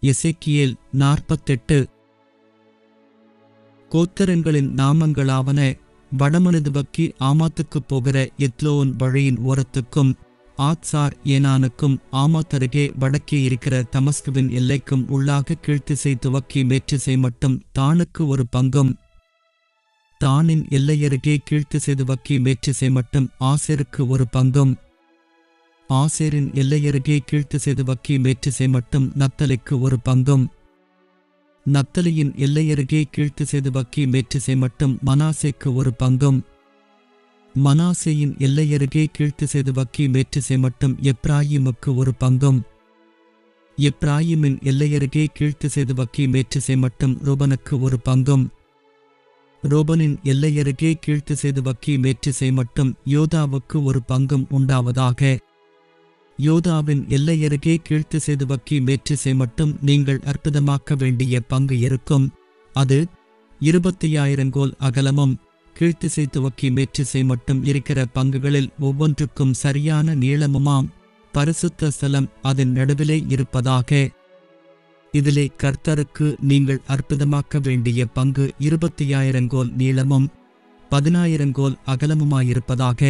எசேக்கியேல் நாற்பத்தெட்டு கோத்தரங்களின் நாமங்களாவன வடமனிதுவக்கி ஆமாத்துக்குப் போகிற எத்லோன் வழியின் ஓரத்துக்கும் ஆத்சார் ஏனானுக்கும் ஆமாத்தருகே வடக்கே இருக்கிற தமஸ்குவின் எல்லைக்கும் உள்ளாக கீழ்த்திசை துவக்கி மேற்றிசை மட்டும் தானுக்கு ஒரு பங்கும் தானின் எல்லையருகே கீழ்த்திசை துவக்கி மேற்றிசை மட்டும் ஆசேருக்கு ஒரு பங்கும் ஆசேரின் எல்லையருகே கீழ்த்திசை துவக்கி மேற்றிசை மட்டும் நப்தலிக்கு ஒரு பங்கும் நப்தலியின் எல்லையருகே கீழ்த்திசை துவக்கி மேற்றிசை மட்டும் மனாசேக்கு ஒரு பங்கும் மனாசேயின் எல்லையருகே கீழ்த்திசை துவக்கி மேற்றிசை மட்டும் எப்ராயிமுக்கு ஒரு பங்கும் எப்ராயிமின் எல்லையருகே கீழ்த்திசை துவக்கி மேற்றிசை மட்டும் ரூபனுக்கு ஒரு பங்கும் ரோபனின் எல்லையருகே கீழ்த்திசை துவக்கி மேற்றிசை மட்டும் யோதாவுக்கு ஒரு பங்கும் உண்டாவதாக யோதாவின் எல்லையருகே கீழ்த்திசை துவக்கி மேற்றிசை மட்டும் நீங்கள் அற்புதமாக்க வேண்டிய பங்கு இருக்கும் அது இருபத்தையாயிரங்கோல் அகலமும் கீழ்த்திசை துவக்கி மேற்றிசை மட்டும் இருக்கிற பங்குகளில் ஒவ்வொன்றுக்கும் சரியான நீளமுமாம் பரிசுத்த ஸ்தலம் அதன் நடுவிலே இருப்பதாக இதிலே கர்த்தருக்கு நீங்கள் அற்புதமாக்க வேண்டிய பங்கு இருபத்தையாயிரங்கோல் நீளமும் பதினாயிரங்கோல் அகலமுமாயிருப்பதாக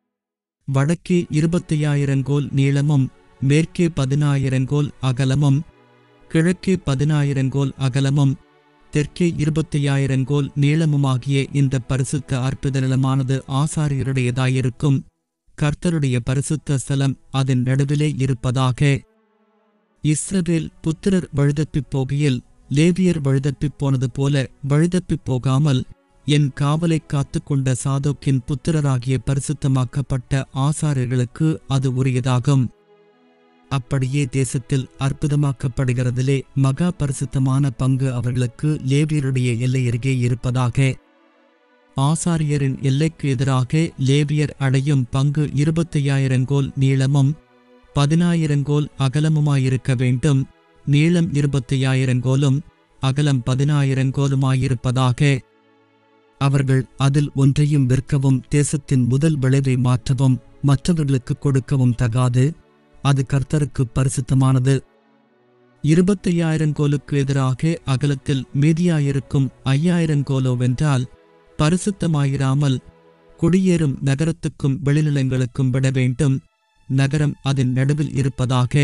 வடக்கே இருபத்தையாயிரங்கோல் நீளமும் மேற்கே பதினாயிரங்கோல் அகலமும் கிழக்கே பதினாயிரங்கோல் அகலமும் தெற்கே இருபத்தையாயிரங்கோல் நீளமுமாகிய இந்த பரிசுத்த அற்புத நிலமானது ஆசாரியருடையதாயிருக்கும் கர்த்தருடைய பரிசுத்த ஸ்தலம் அதன் நடுவிலே இருப்பதாக இஸ்ரவேல் புத்திரர் வழுதப்பிப் போகையில் லேவியர் வழுதப்பிப் போனது போல வழுதப்பிப் போகாமல் என் காவலைக் காத்துக் கொண்ட சாதோக்கின் புத்திரராகிய பரிசுத்தமாக்கப்பட்ட ஆசாரியர்களுக்கு அது உரியதாகும் அப்படியே தேசத்தில் அற்புதமாக்கப்படுகிறதிலே மகா பரிசுத்தமான பங்கு அவர்களுக்கு லேவியருடைய எல்லையருகே இருப்பதாக ஆசாரியரின் எல்லைக்கு எதிராக லேவியர் அடையும் பங்கு இருபத்தையாயிரங்கோல் நீளமும் பதினாயிரங்கோல் அகலமுமாயிருக்க வேண்டும் நீளம் இருபத்தையாயிரங்கோலும் அகலம் பதினாயிரங்கோலுமாயிருப்பதாக அவர்கள் அதில் ஒன்றையும் விற்கவும் தேசத்தின் முதல் விளைவை மாற்றவும் மற்றவர்களுக்கு கொடுக்கவும் தகாது அது கர்த்தருக்கு பரிசுத்தமானது இருபத்தையாயிரங்கோலுக்கு எதிராக அகலத்தில் மீதியாயிருக்கும் ஐயாயிரங்கோலோவென்றால் பரிசுத்தமாயிராமல் குடியேறும் நகரத்துக்கும் வெளிநிலங்களுக்கும் விட வேண்டும் நகரம் அதன் நடுவில் இருப்பதாக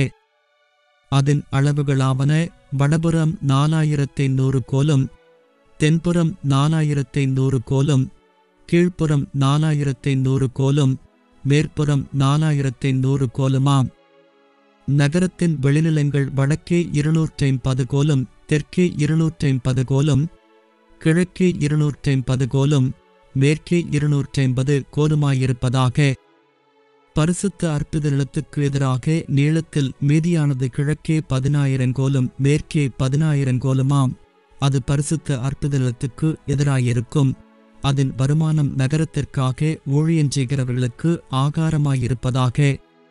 அதன் அளவுகளாவன வடபுறம் நாலாயிரத்தை நூறு கோலும் தென்புறம் நாலாயிரத்தை நூறு கோலும் கீழ்ப்புறம் நாலாயிரத்தை நூறு கோலும் மேற்புறம் நாலாயிரத்தை நூறு கோலுமாம் நகரத்தின் வெளிநிலங்கள் வடக்கே இருநூற்றைம்பது கோலும் தெற்கே இருநூற்றைம்பது கோலும் கிழக்கே இருநூற்றைம்பது கோலும் மேற்கே இருநூற்றைம்பது கோலுமாயிருப்பதாக பரிசுத்த அற்புத நிலத்துக்கு எதிராக நீளத்தில் மீதியானது கிழக்கே பதினாயிரங்கோலும் மேற்கே பதினாயிரங்கோலுமாம் அது பரிசுத்த அற்புத நிலத்துக்கு எதிராயிருக்கும் அதன் வருமானம் நகரத்திற்காக ஊழியன் செய்கிறவர்களுக்கு ஆகாரமாயிருப்பதாக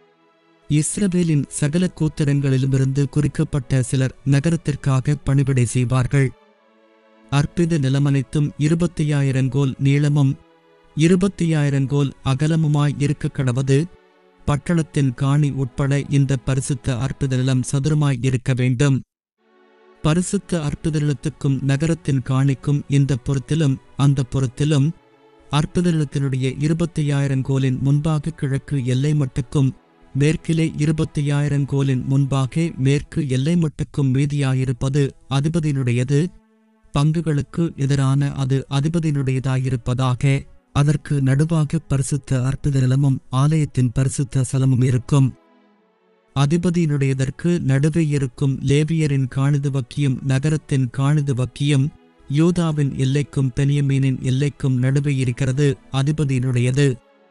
இஸ்ரவேலின் சகல கூத்திரங்களிலுமிருந்து குறிக்கப்பட்ட சிலர் நகரத்திற்காக பணிவிடை செய்வார்கள் அற்பித நிலமனைத்தும் இருபத்தையாயிரங்கோல் நீளமும் இருபத்தையாயிரங்கோல் அகலமுமாய் இருக்க கடவது பட்டணத்தின் காணி உட்பட இந்த பரிசுத்த அற்புத நிலம் சதுரமாய் இருக்க வேண்டும் பரிசுத்த அற்புத நிலத்துக்கும் நகரத்தின் காணிக்கும் இந்த புறத்திலும் அந்த புறத்திலும் அற்புத நிலத்தினுடைய இருபத்தையாயிரம் கோலின் முன்பாக கிழக்கு எல்லை மட்டுக்கும் மேற்கிலே இருபத்தையாயிரம் கோலின் முன்பாக மேற்கு எல்லை மட்டுக்கும் மீதியாயிருப்பது அதிபதியினுடையது பங்குகளுக்கு எதிரான அது அதிபதியினுடையதாயிருப்பதாக அதற்கு நடுவாக பரிசுத்த அற்புத நிலமும் ஆலயத்தின் பரிசுத்த சலமும் இருக்கும் அதிபதியினுடையதற்கு நடுவே இருக்கும் லேவியரின் காணிது வக்கியும் நகரத்தின் காணிது வக்கியும் யூதாவின் எல்லைக்கும் பெனியமீனின் எல்லைக்கும் நடுவே இருக்கிறது அதிபதியினுடையது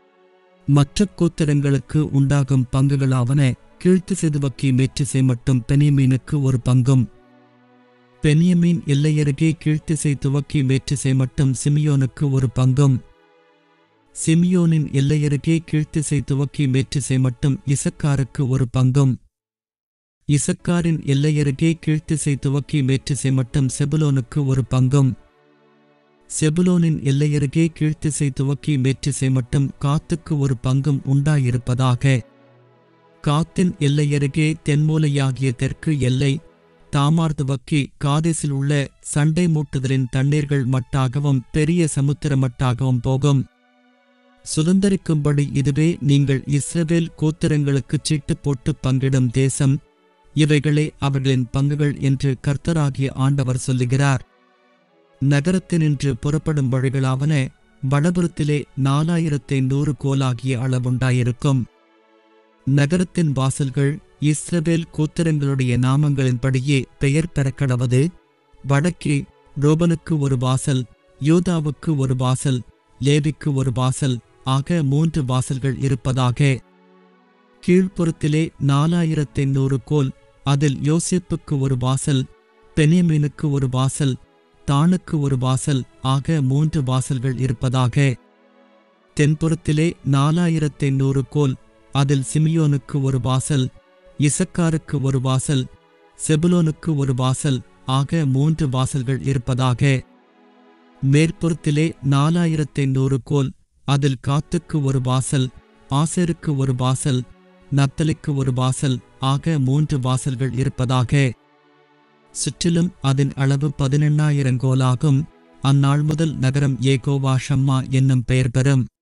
மற்ற கூத்திரங்களுக்கு உண்டாகும் பங்குகளாவன கீழ்த்திசை வக்கி மேற்றிசை மட்டும் பெனியமீனுக்கு ஒரு பங்கும் பெனியமீன் எல்லையருகே கீழ்த்திசை துவக்கி மேற்றிசை மட்டும் சிமியோனுக்கு ஒரு பங்கும் சிமியோனின் எல்லையருகே கீழ்த்திசை துவக்கி மேற்றிசை மட்டும் இசக்காருக்கு ஒரு பங்கும் இசக்காரின் எல்லையருகே கீழ்த்திசை துவக்கி மேற்றிசை மட்டும் செபுலோனுக்கு ஒரு பங்கும் செபுலோனின் எல்லையருகே கீழ்த்திசை துவக்கி மேற்றிசை மட்டும் காத்துக்கு ஒரு பங்கும் உண்டாயிருப்பதாக காத்தின் எல்லையருகே தென்மூலையாகிய தெற்கு எல்லை தாமார் துவக்கி காதேசில் உள்ள சண்டை மூட்டுதலின் தண்ணீர்கள் மட்டாகவும் பெரிய சமுத்திர மட்டாகவும் போகும் சுதந்தரிக்கும்படி இதுவே நீங்கள் இஸ்ரவேல் கோத்திரங்களுக்குச் சீட்டு போட்டு பங்கிடும் தேசம் இவைகளே அவர்களின் பங்குகள் என்று கர்த்தராகிய ஆண்டவர் சொல்லுகிறார் நகரத்தினின்று புறப்படும் வழிகளாவன வடபுறத்திலே நாலாயிரத்தை நூறு கோலாகிய அளவுண்டாயிருக்கும் நகரத்தின் வாசல்கள் இஸ்ரவேல் கோத்திரங்களுடைய நாமங்களின்படியே பெயர் பெறக்கடவது வடக்கே ரோபனுக்கு ஒரு வாசல் யூதாவுக்கு ஒரு வாசல் லேவிக்கு ஒரு வாசல் ஆக மூன்று வாசல்கள் இருப்பதாக கீழ்ப்புறத்திலே நாலாயிரத்தை நூறு கோல் அதில் யோசேப்புக்கு ஒரு வாசல் பெனியமீனுக்கு ஒரு வாசல் தானுக்கு ஒரு வாசல் ஆக மூன்று வாசல்கள் இருப்பதாக தென்புறத்திலே நாலாயிரத்தை நூறு கோல் அதில் சிமியோனுக்கு ஒரு வாசல் இசக்காருக்கு ஒரு வாசல் செபுலோனுக்கு ஒரு வாசல் ஆக மூன்று வாசல்கள் இருப்பதாக மேற்புறத்திலே நாலாயிரத்தை நூறு கோல் அதில் காத்துக்கு ஒரு வாசல் ஆசேருக்கு ஒரு வாசல் நத்தலிக்கு ஒரு வாசல் ஆக மூன்று வாசல்கள் இருப்பதாக சுற்றிலும் அதன் அளவு பதினெண்ணாயிரம் கோலாகும் அந்நாள் முதல் நகரம் ஏகோவா ஷம்மா என்னும் பெயர் பெறும்